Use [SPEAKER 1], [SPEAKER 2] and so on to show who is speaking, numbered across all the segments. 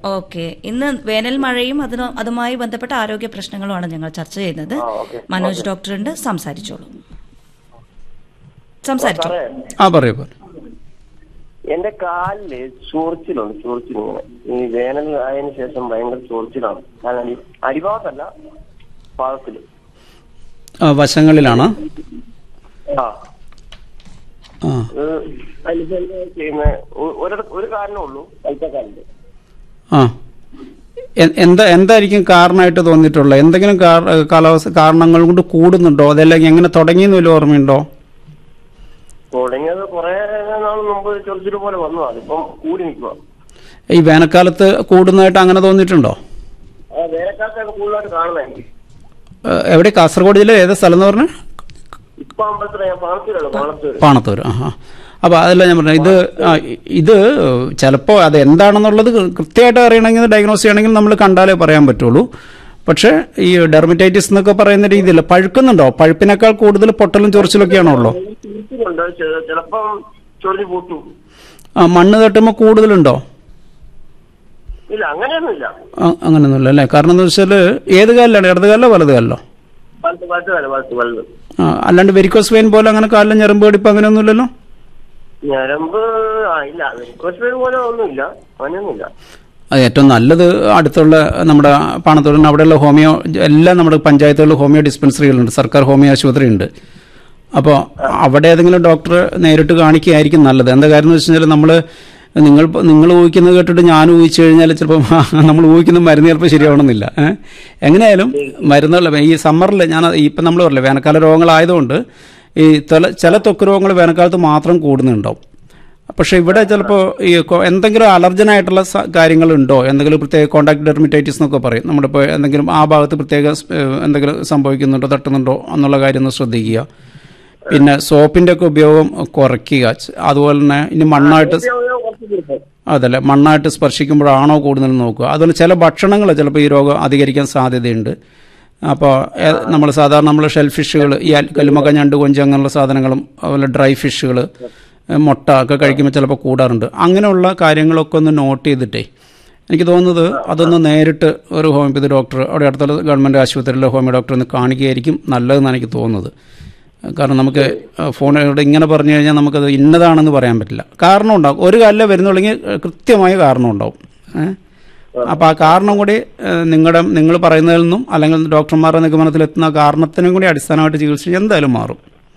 [SPEAKER 1] Okay ഇന്ന് വേനൽ മഴയും അതിന് അതുമായി ബന്ധപ്പെട്ട ആരോഗ്യ പ്രശ്നങ്ങളുമാണ് ഞങ്ങൾ ചർച്ച ചെയ്യുന്നത്
[SPEAKER 2] ആ, ഓക്കെ.
[SPEAKER 1] മനോജ് ഡോക്ടറുണ്ട് സംസാരിച്ചോളൂ സംസാരിച്ചോളൂ
[SPEAKER 2] സാറേ
[SPEAKER 3] ആ പറയൂ പറയൂ
[SPEAKER 2] എന്റെ കാലില് ചൊറിച്ചിലുണ്ട് ചൊറിച്ചിൽ ഇങ്ങനെ ഈ വേനൽ ആയതിനു ശേഷം ഭയങ്കര ചൊറിച്ചിലാണ് കാരണം ഈ അടിഭാഗത്തല്ല പാദത്തില്
[SPEAKER 3] ആ, വശങ്ങളിലാണോ
[SPEAKER 2] ആ
[SPEAKER 3] ആ
[SPEAKER 2] ഇത് അതിലിപ്പോ എന്താ ചെയ്യുന്ന ഒ- ഒരിടത്ത് ഒരു കാരണമേ ഉള്ളൂ അല്പക്കാലില്
[SPEAKER 3] ആ എ- എന്താ എന്തായിരിക്കും കാരണമായിട്ട് തോന്നിയിട്ടുള്ളത് എന്തെങ്കിലും കാര- കാലാവസ്ഥ കാരണങ്ങൾ കൊണ്ട് കൂടുന്നുണ്ടോ അതല്ലെങ്കിൽ എങ്ങനെ തുടങ്ങിയെന്ന് വല്ല ഓർമ്മയുണ്ടോ
[SPEAKER 2] തുടങ്ങിയത് കുറെ നാൾ മുമ്പ് ചൊറിച്ചിൽ പോലെ വന്നു അതിപ്പം കൂടി നിൽക്കുക
[SPEAKER 3] ഈ വേനൽക്കാലത്ത് കൂടുന്നതായിട്ട് അങ്ങനെ തോന്നിയിട്ടുണ്ടോ
[SPEAKER 2] ആ വേനൽക്കാലത്താണ് കൂടുതലായിട്ട് കാണുന്നത് എനിക്ക്
[SPEAKER 3] ഏ, എവിടെ കാസർഗോഡ് ജില്ല ഏതാ സ്ഥലം എന്ന് പറഞ്ഞാൽ
[SPEAKER 2] ഇപ്പൊ അമ്പലത്തിലെ ഞാൻ പാണത്തൂരാണ് പാണത്തൂര്
[SPEAKER 3] പാണത്തൂർ ആ ആ. അപ്പോൾ അതല്ല ഞാൻ പറഞ്ഞത് ഇത് ആ, ഇത് ചിലപ്പോൾ അത് എന്താണെന്നുള്ളത് കൃത്യമായിട്ട് അറിയണമെങ്കിൽ ഡയഗ്നോസ് ചെയ്യണമെങ്കിൽ നമ്മൾ കണ്ടാലേ പറയാൻ പറ്റുള്ളൂ പക്ഷേ ഈ ഡെർമറ്റൈറ്റിസ് എന്നൊക്കെ പറയുന്ന രീതിയിൽ പഴുക്കുന്നുണ്ടോ പഴുപ്പിനേക്കാൾ കൂടുതൽ പൊട്ടലും ചൊറിച്ചിലൊക്കെയാണോ ഉള്ളോ
[SPEAKER 2] ചൊറിച്ചിലുണ്ട് ചെ- ചിലപ്പം ചൊറിഞ്ഞ് പൂട്ടും
[SPEAKER 3] ആ മണ്ണ് തട്ടുമ്പോൾ കൂടുതലുണ്ടോ
[SPEAKER 2] ഇല്ല അങ്ങനെയൊന്നുമില്ല
[SPEAKER 3] ആ, അങ്ങനെയൊന്നുമില്ല അല്ലേ കാരണം എന്ന് വെച്ചാൽ ഏത് കാലിലാണ് ഇടത് കാലിലോ വലത് കാലിലോ
[SPEAKER 2] വലുത് വലുത് വലുത് വലുത് വലുത്
[SPEAKER 3] ആ, അല്ലാണ്ട് വെരിക്കോസ് വെയിൻ പോലെ അങ്ങനെ കാലിലെ ഞരമ്പ് പിടിപ്പ് അങ്ങനെയൊന്നുമില്ലല്ലോ
[SPEAKER 2] ഞരമ്പ് ആ ഇല്ല റിക്വസ്റ്റ് പോലെ ഒന്നുമില്ല അങ്ങനെയൊന്നുമില്ല
[SPEAKER 3] അത് ഏറ്റവും നല്ലത് അടുത്തുള്ള നമ്മുടെ പാണത്തോടിന് അവിടെയുള്ള ഹോമിയോ എല്ലാം നമ്മുടെ പഞ്ചായത്തുകളിൽ ഹോമിയോ ഡിസ്പെൻസറികളുണ്ട് സർക്കാർ ഹോമിയോ ആശുപത്രി ഉണ്ട് അപ്പോൾ അവിടെ ഏതെങ്കിലും ഡോക്ടറെ നേരിട്ട് കാണിക്കുകയായിരിക്കും നല്ലത് എന്താ കാര്യം എന്ന് വെച്ച് കഴിഞ്ഞാൽ നമ്മൾ നിങ്ങൾ നിങ്ങൾ ഊഹിക്കുന്നത് കേട്ടിട്ട് ഞാൻ ഊഹിച്ചു കഴിഞ്ഞാൽ ചിലപ്പം നമ്മൾ ഊഹിക്കുന്ന മരുന്ന് ചിലപ്പോൾ ശരിയാവണമെന്നില്ല ഏഹ് എങ്ങനെയായാലും മരുന്നുകൾ ഈ സമ്മറിൽ ഞാൻ ഇപ്പം നമ്മൾ പറയില്ല വേനൽക്കാല രോഗങ്ങളായതുകൊണ്ട് ഈ ചില ചില ത്വക്ക് രോഗങ്ങൾ വേനൽക്കാലത്ത് മാത്രം കൂടുന്നുണ്ടാവും പക്ഷെ ഇവിടെ ചിലപ്പോൾ ഈ കൊ- എന്തെങ്കിലും അലർജനായിട്ടുള്ള സ- കാര്യങ്ങളുണ്ടോ എന്തെങ്കിലും പ്രത്യേക കോണ്ടാക്ട് ഡെർമിറ്റൈറ്റിസ് എന്നൊക്കെ പറയും നമ്മുടെ ഇപ്പോൾ എന്തെങ്കിലും ആ ഭാഗത്ത് പ്രത്യേക സ്- ഏഹ് എന്തെങ്കിലും സംഭവിക്കുന്നുണ്ടോ തട്ടുന്നുണ്ടോ എന്നുള്ള കാര്യം ഒന്ന് ശ്രദ്ധിക്കുക പിന്നെ സോപ്പിന്റെ ഒക്കെ ഉപയോഗം കുറയ്ക്കുക ച- അതുപോലെ തന്നെ ഇനി മണ്ണായിട്ട് സ്- അതല്ലേ മണ്ണായിട്ട് സ്പർശിക്കുമ്പോഴാണോ കൂടുതൽ നോക്കുക അതുപോലെ ചില ഭക്ഷണങ്ങൾ ചിലപ്പോൾ ഈ രോഗം അധികരിക്കാൻ സാധ്യതയുണ്ട് അപ്പോൾ നമ്മൾ സാധാരണ നമ്മൾ ഷെൽ ഫിഷുകൾ ഈ അൽ- കല്ലുമക്ക ഞണ്ട് കൊഞ്ച് അങ്ങനെയുള്ള സാധനങ്ങളും അതുപോലെ ഡ്രൈ ഫിഷുകൾ മുട്ട ഒക്കെ കഴിക്കുമ്പോൾ ചിലപ്പോൾ കൂടാറുണ്ട് അങ്ങനെയുള്ള കാര്യങ്ങളൊക്കെ ഒന്ന് നോട്ട് ചെയ്തിട്ടേ എനിക്ക് തോന്നുന്നത് അതൊന്ന് നേരിട്ട് ഒരു ഹോമിയോപ്പതി ഡോക്ടർ അവിടെ അടുത്തുള്ള ഗവൺമെൻറ് ആശുപത്രിയിലെ ഹോമിയോ ഡോക്ടറെ ഒന്ന് കാണിക്കുകയായിരിക്കും നല്ലതെന്നാണ് എനിക്ക് തോന്നുന്നത് കാരണം നമുക്ക് ഫോണിലൂടെ ഇങ്ങനെ പറഞ്ഞു കഴിഞ്ഞാൽ നമുക്കത് ഇന്നതാണെന്ന് പറയാൻ പറ്റില്ല കാരണം ഉണ്ടാവും ഒരു കാലിലെ വരുന്നുള്ളെങ്കിൽ കൃത്യമായ കാരണം ഉണ്ടാവും ഏഹ് അപ്പോൾ ആ കാരണം കൂടി ഏഹ്, നിങ്ങളുടെ നിങ്ങൾ പറയുന്നതിൽ നിന്നും അല്ലെങ്കിൽ ഡോക്ടർമാരുടെ നിഗമനത്തിലെത്തുന്ന കാരണത്തിനും കൂടി അടിസ്ഥാനമായിട്ട് ചികിത്സിച്ച് എന്തായാലും മാറും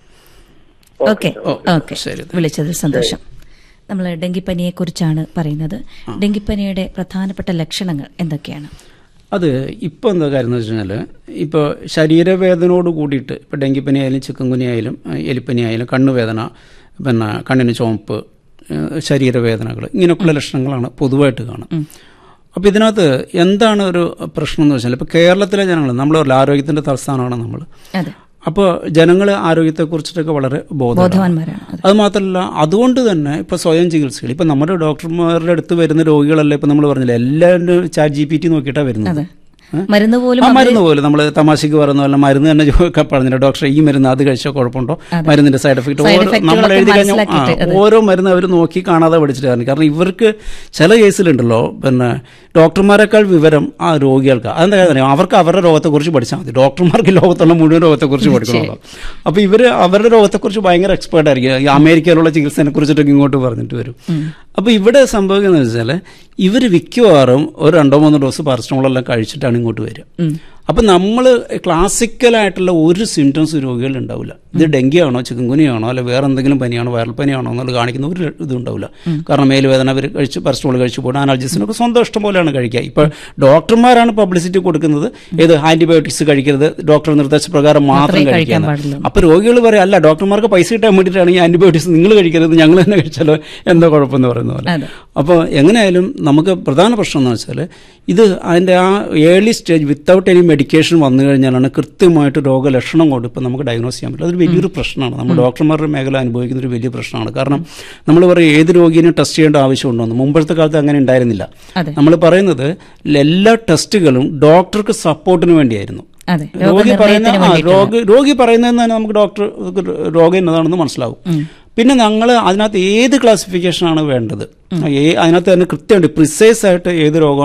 [SPEAKER 1] ഓക്കെ ഓക്കെ
[SPEAKER 3] ശരി.
[SPEAKER 1] വിളിച്ചതിൽ സന്തോഷം നമ്മൾ ഡെങ്കിപ്പനിയെ കുറിച്ചാണ് പറയുന്നത് ഡെങ്കിപ്പനിയുടെ പ്രധാനപ്പെട്ട ലക്ഷണങ്ങൾ എന്തൊക്കെയാണ്
[SPEAKER 3] അത് ഇപ്പോൾ എന്താ കാര്യം എന്ന് വെച്ച് കഴിഞ്ഞാൽ ഇപ്പോൾ ശരീരവേദനയോട് കൂടിയിട്ട് ഇപ്പോൾ ഡെങ്കിപ്പനി ആയാലും ചിക്കൻ കുനി ആയാലും ഏഹ്, എലിപ്പനി ആയാലും കണ്ണുവേദന പിന്നെ കണ്ണിന് ചുവപ്പ് ഏഹ്, ശരീരവേദനകൾ ഇങ്ങനെയൊക്കെയുള്ള ലക്ഷണങ്ങളാണ് പൊതുവായിട്ട് കാണുക അപ്പോൾ ഇതിനകത്ത് എന്താണ് ഒരു പ്രശ്നം എന്ന് വെച്ചാൽ ഇപ്പോൾ കേരളത്തിലെ ജനങ്ങൾ നമ്മൾ പറയില്ല, ആരോഗ്യത്തിൻ്റെ തലസ്ഥാനമാണ് നമ്മൾ
[SPEAKER 1] അതെ
[SPEAKER 3] അപ്പോൾ ജനങ്ങൾ ആരോഗ്യത്തെക്കുറിച്ചിട്ടൊക്കെ വളരെ ബോധവാന്മാരാണ്
[SPEAKER 1] ബോധവാന്മാരാണ് അതെ.
[SPEAKER 3] അത് മാത്രമല്ല അതുകൊണ്ട് തന്നെ ഇപ്പൊ സ്വയം ചികിത്സകൾ ഇപ്പൊ നമ്മുടെ ഡോക്ടർമാരുടെ അടുത്ത് വരുന്ന രോഗികളല്ല ഇപ്പൊ നമ്മൾ പറഞ്ഞില്ല എല്ലാവരും ചാറ്റ് ജി പി ടി നോക്കിയിട്ടാണ് വരുന്നത്
[SPEAKER 1] അതെ മരുന്ന് പോലും
[SPEAKER 3] ആ
[SPEAKER 1] അവര്
[SPEAKER 3] മരുന്ന് പോലും നമ്മൾ തമാശക്ക് പറയുന്ന പോലെ മരുന്ന് തന്നെ ചോ- പറഞ്ഞില്ല ഡോക്ടർ ഈ മരുന്ന് അത് കഴിച്ചാൽ കുഴപ്പമുണ്ടോ മരുന്നിന്റെ സൈഡ് എഫക്ട്
[SPEAKER 1] Side
[SPEAKER 3] ഓരോ
[SPEAKER 1] effect
[SPEAKER 3] നമ്മൾ
[SPEAKER 1] കളൊക്കെ
[SPEAKER 3] എഴുതി കഴിഞ്ഞാൽ
[SPEAKER 1] മനസ്സിലാക്കിയിട്ട്, അതെ.
[SPEAKER 3] ഓരോ മരുന്ന് അവർ നോക്കി കാണാതെ പഠിച്ചിട്ട് കാരണം കാരണം ഇവർക്ക് ചില കേസിലുണ്ടല്ലോ പിന്നെ ഡോക്ടർമാരെക്കാൾ വിവരം ആ രോഗികൾക്ക് അതെന്താ കാര്യം അറിയോ? അവർക്ക് അവരുടെ രോഗത്തെക്കുറിച്ച് പഠിച്ചാൽ മതി ഡോക്ടർമാർക്ക് ലോകത്തുള്ള മുഴുവൻ രോഗത്തെക്കുറിച്ച് പഠിക്കണമല്ലോ അപ്പോൾ ഇവര് അവരുടെ രോഗത്തെക്കുറിച്ച് ഭയങ്കര എക്സ്പേർട്ട് ആയിരിക്കും ഈ അമേരിക്കയിലുള്ള ചികിത്സയെ കുറിച്ചിട്ടൊക്കെ ഇങ്ങോട്ട് പറഞ്ഞിട്ട് വരും അപ്പോൾ ഇവിടെ സംഭവിക്കുന്നത് വെച്ചാൽ ഇവർ മിക്കവാറും ഒരു രണ്ടോ മൂന്നോ ഡോസ് പാരസ്റ്റമോളെല്ലാം കഴിച്ചിട്ടാണ് ഇങ്ങോട്ട് വരിക അപ്പം നമ്മൾ ക്ലാസിക്കലായിട്ടുള്ള ഒരു സിംറ്റംസ് രോഗികളിൽ ഉണ്ടാവില്ല ഇത് ഡെങ്കി ആണോ ചിക്കൻ കുനിയാണോ അല്ലെ വേറെ എന്തെങ്കിലും പനിയാണോ വൈറൽ പനിയാണോ എന്നുള്ളത് കാണിക്കുന്ന ഒരു ഇതും ഉണ്ടാവില്ല കാരണം മേലുവേദന അവർ കഴിച്ച് പാരസ്റ്റമോൾ കഴിച്ചു പോയിട്ട് അനാൾജിസിനൊക്കെ സ്വന്തം ഇഷ്ടം പോലെയാണ് കഴിക്കുക ഇപ്പോൾ ഡോക്ടർമാരാണ് പബ്ലിസിറ്റി കൊടുക്കുന്നത് ഏത് ആന്റിബയോട്ടിക്സ് കഴിക്കരുത് ഡോക്ടർ നിർദ്ദേശപ്രകാരം മാത്രം
[SPEAKER 1] മാത്രമേ കഴിക്കാൻ
[SPEAKER 3] കഴിക്കാൻ
[SPEAKER 1] പാടുള്ളൂ.
[SPEAKER 3] അപ്പൊ രോഗികൾ പറയും അല്ല ഡോക്ടർമാർക്ക് പൈസ കിട്ടാൻ വേണ്ടിയിട്ടാണ് ഈ ആന്റിബയോട്ടിക്സ് നിങ്ങൾ കഴിക്കരുത് ഞങ്ങൾ തന്നെ കഴിച്ചാലോ എന്താ കുഴപ്പമെന്ന് പറയുന്ന പോലെ
[SPEAKER 1] അതെ.
[SPEAKER 3] അപ്പോൾ എങ്ങനെയായാലും നമുക്ക് പ്രധാന പ്രശ്നം എന്ന് വെച്ചാൽ ഇത് അതിൻ്റെ ആ early stage without any medication വന്നു കഴിഞ്ഞാലാണ് കൃത്യമായിട്ട് രോഗലക്ഷണം കൊണ്ട് ഇപ്പം നമുക്ക് ഡയഗ്നോസ് ചെയ്യാൻ പറ്റില്ല അതൊരു വലിയൊരു പ്രശ്നമാണ് നമ്മൾ ഡോക്ടർമാരുടെ മേഖല അനുഭവിക്കുന്ന ഒരു വലിയ പ്രശ്നമാണ് കാരണം നമ്മൾ പറയും ഏത് രോഗിനെ ടെസ്റ്റ് ചെയ്യേണ്ട ആവശ്യമുണ്ടോ എന്ന് മുമ്പത്തെ കാലത്ത് അങ്ങനെ ഉണ്ടായിരുന്നില്ല
[SPEAKER 1] അതെ.
[SPEAKER 3] നമ്മൾ പറയുന്നത് എല്ലാ ടെസ്റ്റുകളും ഡോക്ടർക്ക് സപ്പോർട്ടിന് വേണ്ടിയായിരുന്നു
[SPEAKER 1] അതെ
[SPEAKER 3] രോഗി പറയുന്ന
[SPEAKER 1] രോഗനിർണയത്തിന്
[SPEAKER 3] ആ,
[SPEAKER 1] വേണ്ടിയിട്ടാണ്.
[SPEAKER 3] രോഗി രോഗി പറയുന്നതെന്ന് തന്നെ നമുക്ക് ഡോക്ടർ രോഗം എന്നതാണെന്ന് മനസ്സിലാവും പിന്നെ ഞങ്ങൾ അതിനകത്ത് ഏത് ക്ലാസിഫിക്കേഷനാണ് വേണ്ടത് ഏ- അതിനകത്ത് തന്നെ കൃത്യമായിട്ട് പ്രിസൈസ് ആയിട്ട് ഏത് രോഗം